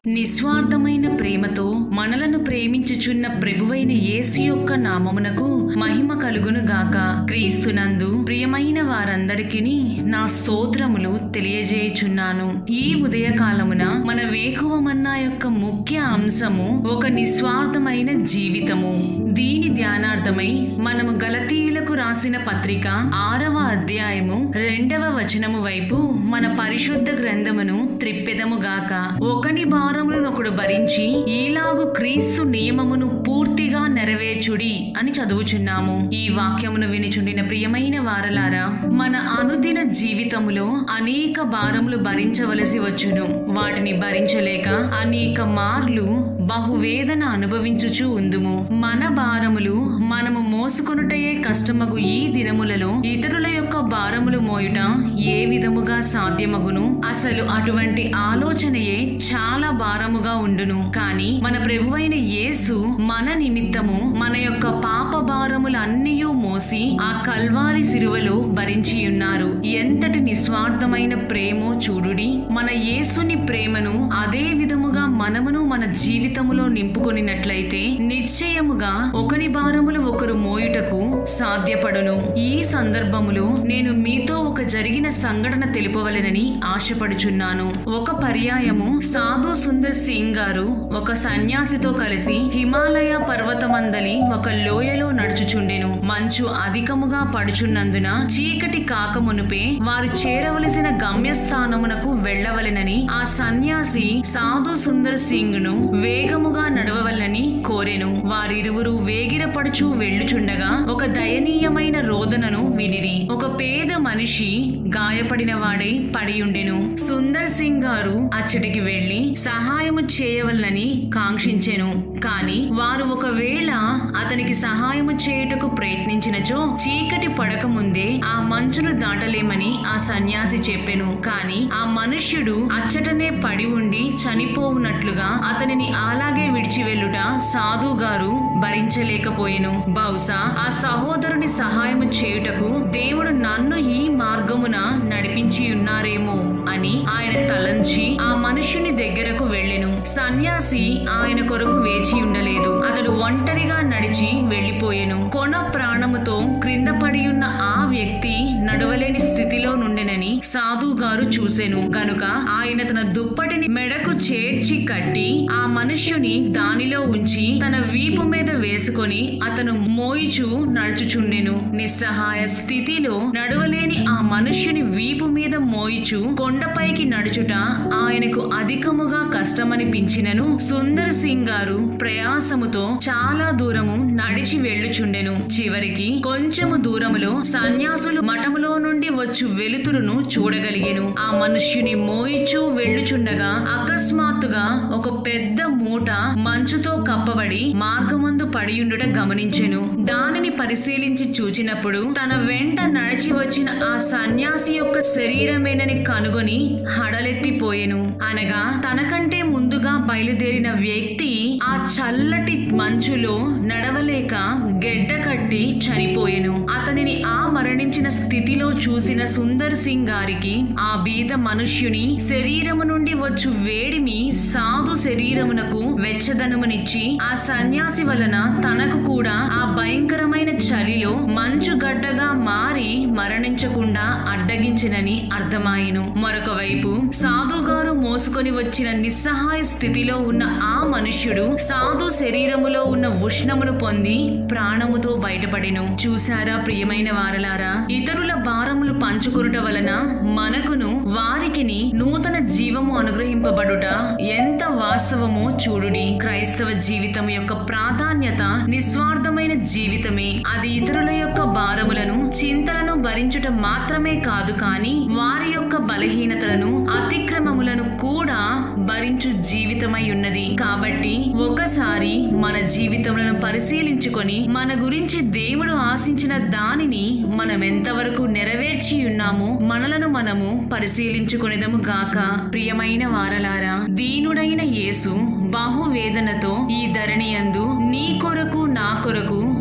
నిస్వార్థమైన ప్రేమతో మనలను ప్రేమించుచున్న ప్రభువైన యేసు యొక్క నామమునకు మహిమ కలుగును గాక క్రీస్తునందు ప్రియమైన వారందరికీ నా స్తోత్రములు తెలియజేయుచున్నాను ఈ ఉదయకాలమున మన వేకువమన్నా యొక్క ముఖ్య అంశము ఒక నిస్వార్థమైన జీవితము దీని ధ్యానార్థమై మనము గలతీయులకు రాసిన పత్రిక ఆరవ అధ్యాయము రెండవ వచనము వైపు మన పరిశుద్ధ గ్రంథమును త్రిప్పెదముగాక ఒకని భారములను ఒకడు భరించి ఈలాగు క్రీస్తు నియమమును పూర్తిగా నెరవేర్చుడి అని చదువుచున్నాము ఈ వాక్యమును వినిచుండిన ప్రియమైన వారలారా మన అనుదిన జీవితములో అనేక భారములు భరించవలసి వచ్చును వాటిని భరించలేక అనేక మార్లు బహువేదన అనుభవించుచు ఉందుము మన భారములు మనము మోసుకొనుటయే కష్టమగు ఈ దినములలో ఇతరుల యొక్క భారములు మోయుట ఏ విధముగా సాధ్యమగును అసలు అటువంటి ఆలోచనయే చాలా భారముగా ఉండును కానీ మన ప్రభువైన యేసు మన నిమిత్తము మన యొక్క పాప భారములన్నీ మోసి ఆ కల్వారి సిరువలో భరించి ఉన్నారు ఎంతటి నిస్వార్థమైన ప్రేమో చూడుడి మన యేసుని ప్రేమను అదే విధముగా మనమును మన జీవితములో నింపుకొనినట్లయితే నిశ్చయముగా ఒకరి భారములు ఒకరు మోయుటకు సాధ్యపడును ఈ సందర్భములో నేను మీతో ఒక జరిగిన సంఘటన తెలుపవలెనని ఆశపడుచున్నాను ఒక పర్యాయము సాధు సుందర్ సింగ్ గారు ఒక సన్యాసితో కలిసి హిమాలయ పర్వతమందలి ఒక లోయలో నడుచుచుండెను మంచు అధికముగా పడుచున్నందున చీకటి కాకమునుపే వారు చేరవలసిన గమ్యస్థానమునకు వెళ్ళవలెనని ఆ సన్యాసి సాధు సుందర్ సింగ్ ను వేగముగా నడవవలెనని కోరెను వారిరువురు వేగిరపడుచు వెళ్ళుచుండగా ఒక దయనీయమైన రోదనను వినిరి ఒక పేద మనిషి గాయపడిన వాడై పడియుండెను సుందర్ సింగ్ గారు అచ్చటికి వెళ్లి సహాయము చేయవలనని కాంక్షించెను కాని వారు ఒకవేళ అతనికి సహాయము చేయుటకు ప్రయత్నించినచో చీకటి పడక ముందే ఆ మంచును దాటలేమని ఆ సన్యాసి చెప్పెను కాని ఆ మనుష్యుడు అచ్చటనే పడి ఉండి చనిపోవునట్లుగా అతనిని అలాగే విడిచి వెళ్ళుట సాధు గారు భరించలేకపోయెను బహుశా ఆ సహోదరుని సహాయము చేయుటకు దేవుడు నన్ను ఈ మార్గమున నడిపించి ఉన్నారేమో అని ఆయన తలంచి ఆ మనుష్యుని దగ్గరకు వెళ్ళెను సన్యాసి ఆయన కొరకు వేచి ఉండలేదు అతడు ఒంటరిగా నడిచి వెళ్లిపోయెను కొన ప్రాణముతో క్రింద పడి ఉన్న ఆ వ్యక్తి నడవలేని స్థితిలో నుండెనని సాధు గారు చూసెను గనుక ఆయన తన దుప్పటిని మెడకు చేర్చి కట్టి ఆ మనుష్యుని దానిలో ఉంచి తన వీపు మీద వేసుకొని అతను మోయిచు నడుచుచుండెను నిస్సహాయ స్థితిలో నడవలేని ఆ మనుష్యుని వీపు మీద మోయిచు కొండపైకి నడుచుట ఆయనకు అధికముగా కష్టమనిపించినను సుందర్ సింగ్ గారు ప్రయాసముతో చాలా దూరము నడిచి వెళ్ళుచుండెను చివరికి కొంచెము దూరములో సన్యాసులు మఠములో నుండి వచ్చు వెలుతురును చూడగలిగెను ఆ మనుష్యుని మోయిచు వెళ్ళుచుండగా అకస్మాత్తుగా ఒక పెద్ద మూట మంచుతో కప్పబడి మార్గమందు పడియుండుట గమనించెను దానిని పరిశీలించి చూచినప్పుడు తన వెంట నడిచి వచ్చిన ఆ సన్యాసి యొక్క శరీరమేనని కనుగొని హడలెత్తిపోయెను అనగా తనకంటే ముందుగా బయలుదేరిన వ్యక్తి ఆ చల్లటి మంచులో నడవలేక గెడ్డ కట్టి చనిపోయెను అతనిని ఆ మరణించిన స్థితిలో చూసిన సుందర్ సింగ్ గారికి ఆ బీద మనుష్యుని శరీరము నుండి వచ్చు వేడిమి సాధు శరీరమునకు వెచ్చదనమునిచ్చి ఆ సన్యాసి వలన తనకు కూడా ఆ భయంకరమైన చలిలో మంచు గడ్డగా మారి మరణించకుండా అడ్డగించినని అర్థమాయెను మరొక వైపు సాధు గారు మోసుకొని వచ్చిన నిస్సహాయ స్థితిలో ఉన్న ఆ మనుష్యుడు సాధు శరీరములో ఉన్న ఉష్ణమును పొంది ప్రాణముతో బయటపడెను చూశారా ప్రియమైన వారలారా ఇతరుల భారములు పంచుకొనుట వలన మనకును వారికిని నూతన జీవము అనుగ్రహింపబడుట ఎంత వాస్తవమో చూడుడి క్రైస్తవ జీవితం యొక్క ప్రాధాన్యత నిస్వార్థమైన జీవితమే అది ఇతరుల యొక్క భారములను చింతలను భరించుట మాత్రమే కాదు కానీ వారి యొక్క బలహీనతలను అతిక్రమములను కూడా భరించు జీవితమై ఉన్నది కాబట్టి ఒకసారి మన జీవితములను పరిశీలించుకొని మన గురించి దేవుడు ఆశించిన దానిని మనం ఎంతవరకు నెరవేర్చి ఉన్నామో మనలను మనము పరిశీలించుకునేదము గాక ప్రియమైన వారలారా దీనుడైన యేసు బహువేదనతో ఈ ధరణి యందు నీ కొరకు నా కొరకు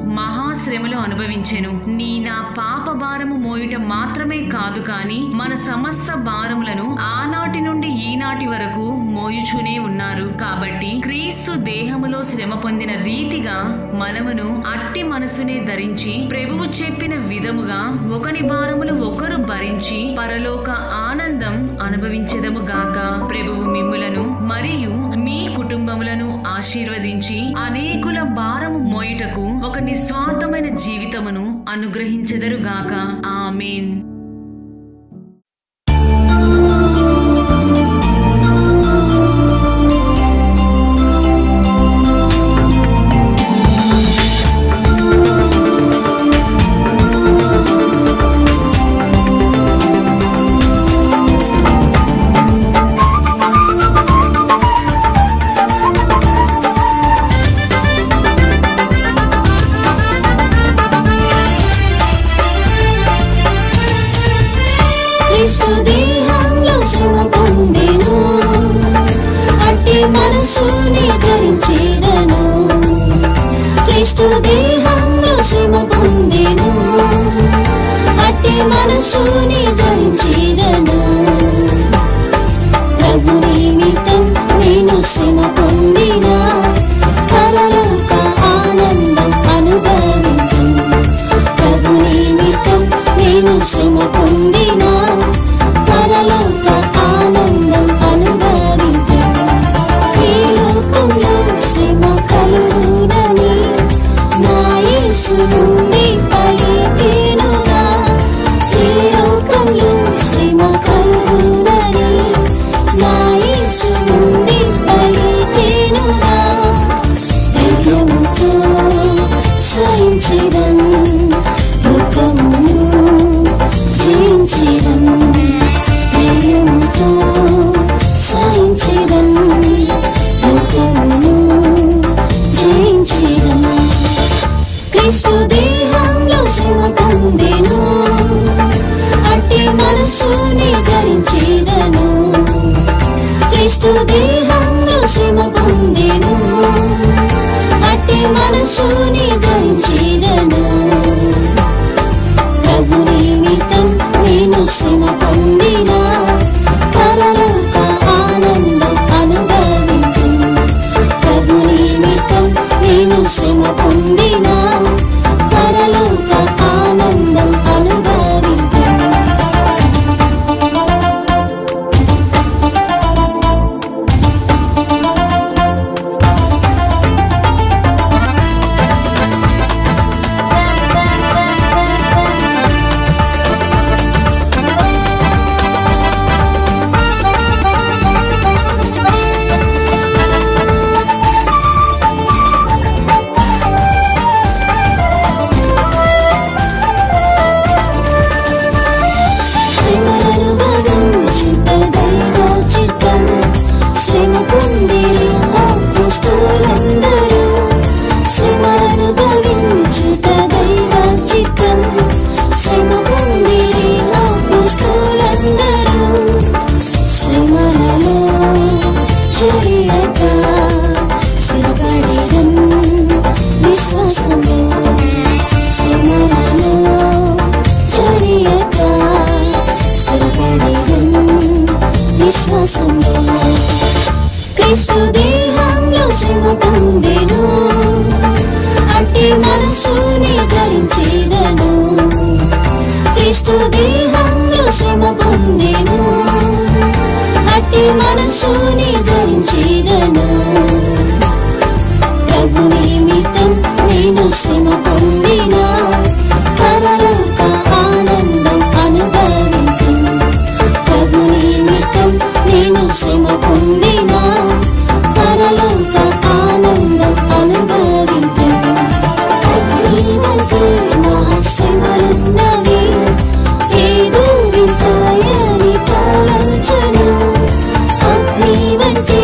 మహాశ్రమలు అనుభవించెను నీ నా పాప భారము మోయుట మాత్రమే కాదు కాని మన సమస్త భారములను ఆనాటి నుండి ఈనాటి వరకు మోయుచునే ఉన్నారు కాబట్టి క్రీస్తు దేహములో శ్రమ పొందిన రీతిగా మనమును అట్టి మనసునే ధరించి ప్రభువు చెప్పిన విధముగా ఒకని భారములు ఒకరు భరించి పరలోక ఆనందం అనుభవించెదము గాక ప్రభువు మిమ్ములను మరియు మీ కుటుంబములను ఆశీర్వదించి అనేకుల భారము మోయుటకు ఒక నిస్వార్థమైన జీవితమును అనుగ్రహించెదరుగాక ఆమెన్ క్రీస్తు దేహంలో శ్రమ పొందెను అట్టి మనసుని ధరించేదను క్రీస్తు దేహంలో శ్రమ పొందెను అట్టి మనసుని ధరించేదను ప్రభు నిమిత్తం నేను శ్రమ పొందిన పరలోక ఆనందం అనుభవించు ప్రభు నిమిత్తం నేను శ్రమ పొందిన పరలోక ఆనందం అనుభవించు ఈ లోకంలో శ్రమ కలుగునని నా యేసు నుండి పలికెనుగా ఈ లోకంలో శ్రమ కలుగునని నా యేసు నుండి పలికెనుగా ధైర్యముతో సహించిదం దుఃఖమును జయించిదం ధైర్యముతో సహించిదం దుఃఖమును జయించిదం క్రీస్తు దేహంలో శ్రమ పొందెను అట్టి మనసుని ధరించేదను క్రీస్తు దేహంలో శ్రమ పొందెను అట్టి మనసుని ధరించేదను ప్రభు నిమిత్తం నేను శ్రమ పొందిన పరలోక ఆనందం అనుభవించు ప్రభు నిమిత్తం నేను శ్రమ పొందిన పరలోక ఆనందం అనుభవించు శ్రమలను భరించుట దైవ చిత్తం శ్రమ పొందిరి అపోస్తులందరూ శ్రమలను భరించుట దైవ చిత్తం శ్రమ పొందిరి అపోస్తులందరూ శ్రమలలో చెడియక స్థిరపడిరం విశ్వాసంలో శ్రమలలో చెడియక స్థిరపడిరం విశ్వాసంలో క్రీస్తు దేహంలో శ్రమ పొందెను అట్టి మనసుని ధరించేదను క్రీస్తు దేహంలో శ్రమ పొందెను అట్టి మనసుని ధరించేదను ప్రభు నిమిత్తం నేను శ్రమ పొందిన పరలోక ఆనందం అనుభవించు ప్రభు నిమిత్తం నేను శ్రమ పొందిన పరలోక ఆనందం అనుభవించు అగ్ని వంటి మహాశ్రమలున్నవి ఏదో వింతాయని తలంచను అగ్ని వంటి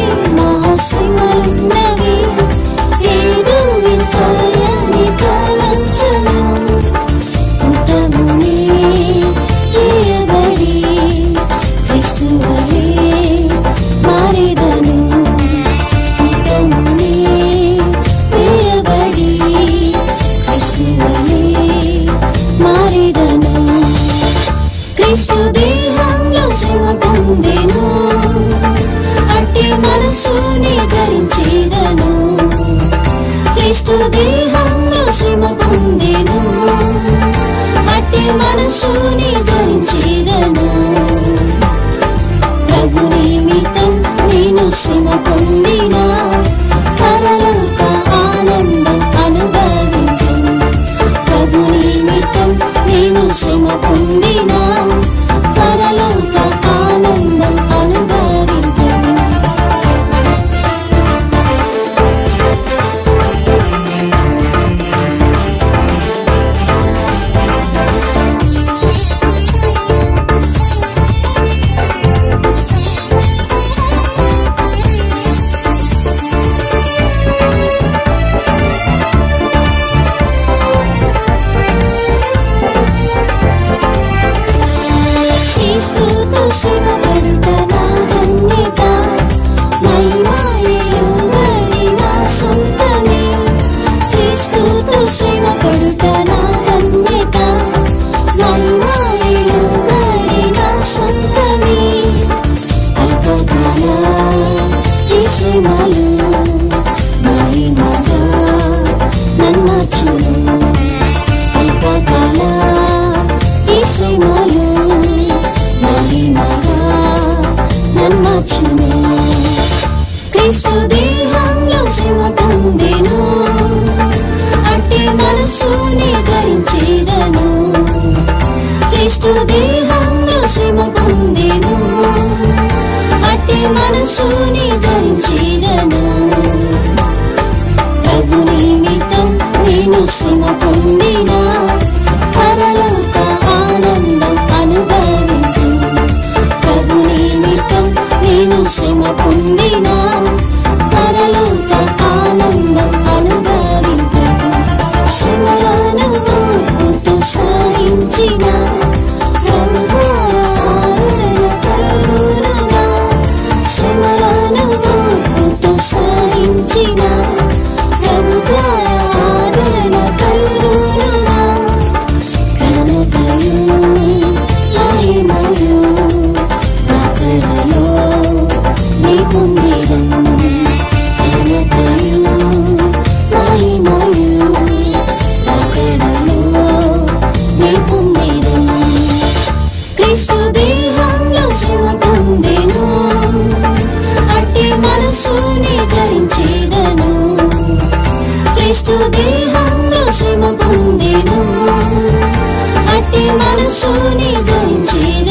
మహాశ్రమలున్నవి ఏదో వింతాయని తలంచను క్రీస్తు దేహంలో శ్రమ పొందెను అట్టి మనసుని ధరించేదను క్రీస్తు దేహంలో శ్రమ పొందెను అట్టి మనసుని ధరించేదను ప్రభు నిమిత్తం నేను శ్రమ పొందిన పరలోక ఆనందం అనుభవించను ప్రభు నిమిత్తం నేను శ్రమ పొందిన పరలోక ఆనందం అనుభవించను క్రీస్తుతో శ్రమ పడుట నా ధన్యత మహిమాయయుబడి నా సొంతమే క్రీస్తుతో శ్రమ పడుట నా ధన్యత మహిమాయయుబడి నా సొంతమే అల్పకాల ఈ శ్రమలు మహిమగా నన్మార్చును అల్పకాల ఈ శ్రమలు మహిమగా నన్మార్చును క్రీస్తు దేహంలో శ్రమ పొందెను అట్టి మనసుని ధరించేదను క్రీస్తు దేహంలో శ్రమ పొందెను అట్టి మనసుని ధరించేదను ప్రభు నిమిత్తం నేను శ్రమ పొందిన పరలోక ఆనందం అనుభవించను ప్రభు నిమిత్తం నేను శ్రమ పొందిన పరలోక ఆనందం అనుభవించను శ్రమలను ఓర్పుతో సాయించిన ప్రభు ద్వారా ఆదరణ కలుగునుగా శ్రమలను ఓర్పుతో సాయించిన ప్రభు ద్వారా ఆదరణ కలుగునుగా ఘనతయు మహిమయు అక్కడలో నీ పొందేదం ఘనతయు మహిమయు అక్కడలో నీ పొందేదం క్రీస్తు దేహంలో శ్రమ పొందెను అట్టి మనసుని ధరించేదను క్రీస్తు దేహంలో శ్రమ పొందెను అట్టి మనసుని ధరించేదను